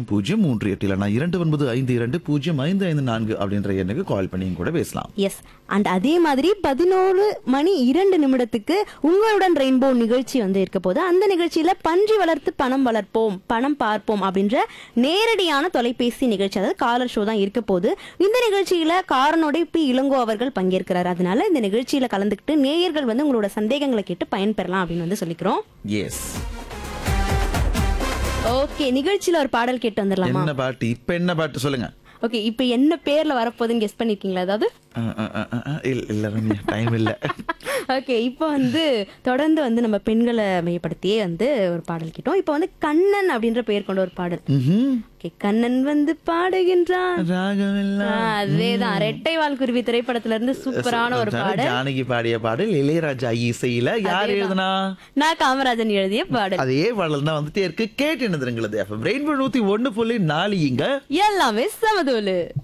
பூஜ்ஜியம் பூஜ்ஜியம் மூன்று எட்டு இல்லைனா இரண்டு ஒன்பது ஐந்து இரண்டு பூஜ்ஜியம் ஐந்து ஐந்து நான்கு அப்படின்ற எண்ணுக்கு கால் பண்ணியும் கூட பேசலாம் எஸ் அண்ட் அதே மாதிரி பதினோரு மணி இரண்டு நிமிடத்துக்கு உங்களுடன் ரெயின்போ நிகழ்ச்சி வந்து இருக்க போது அந்த நிகழ்ச்சியில பன்றி வளர்த்து பணம் வளர்ப்போம் பணம் பார்ப்போம் அப்படின்ற நேரடியான தொலைபேசி நிகழ்ச்சி அதாவது காலர் ஷோ தான் இருக்க போது இந்த நிகழ்ச்சியில காரனோட பி இளங்கோ அவர்கள் பங்கேற்கிறார் அதனால இந்த நிகழ்ச்சியில கலந்துக்கிட்டு நேயர்கள் வந்து உங்களோட சந்தேகங்களை கேட்டு பயன்பெறலாம் அப்படின்னு வந்து சொல்லிக்கிறோம் எஸ் ஓகே நிகழ்ச்சியில ஒரு பாடல் கேட்டு வந்துடலாமா என்ன பாட்டு இப்ப என்ன பாட்டு சொல்லுங்க ஓகே இப்போ என்ன பேர்ல வரப்போகுதுன்னு கெஸ் பண்ணிருக்கீங்களா அதாவது அஹ், அஹ், அஹ், அஹ், இல்ல இல்ல ரம்யா டைம் இல்ல ஓகே இப்போ வந்து தொடர்ந்து வந்து நம்ம பெண்களை மையப்படுத்தியே வந்து ஒரு பாடல் கேட்டோம் இப்போ வந்து கண்ணன் அப்படின்ற பெயர் கொண்ட ஒரு பாடல் ம்ஹும். ஓகே கண்ணன் வந்து பாடுகின்றான் ராகமெல்லாம் ஆ, அதேதான் ரெட்டை வால் குருவி திரைப்படத்துல இருந்து சூப்பரான ஒரு பாடல் ஜானகி பாடிய பாடல் இளையராஜா இசையில யார் எழுதுனா நான் காமராஜன் எழுதிய பாடல் அதே பாடல் தான் வந்துட்டே இருக்கு கேட்டு என்ன ரெயின்போ நூத்தி ஒண்ணு புள்ளி நாலு இங்க எல்லாமே சமதூலு